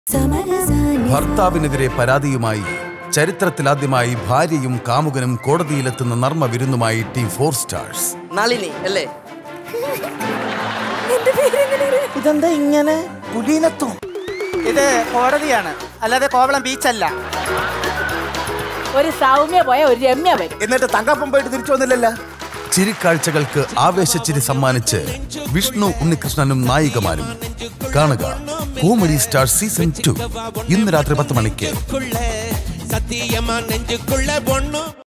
ഭർത്താവിനെതിരെ പരാതിയുമായി ചരിത്രത്തിലാദ്യമായി ഭാര്യയും കാമുകനും കോടതിയിലെത്തുന്ന നർമ്മ വിരുന്നുമായി ടീം ഫോർ സ്റ്റാർസ് നളിനി അല്ലേ ഇതെന്താ ഇങ്ങനെ കുലീനത്വം ഇത് കോടതിയാണ് അല്ലാതെ കോവളം ബീച്ചല്ല ഒരു സൗമ്യ പോയ ഒരു രമ്യ വരും എന്നിട്ട് തങ്കപ്പം പോയിട്ട് തിരിച്ചു വന്നില്ലല്ലോ ചിരിക്കാഴ്ചകൾക്ക് ആവേശച്ചിരി സമ്മാനിച്ച് വിഷ്ണു ഉണ്ണികൃഷ്ണനും നായികമാരും കാണുക കോമഡി സ്റ്റാർ സീസൺ ടു ഇന്ന് രാത്രി പത്ത് മണിക്ക് சத்தியமா நெஞ்சுக்குள்ள பொண்ணு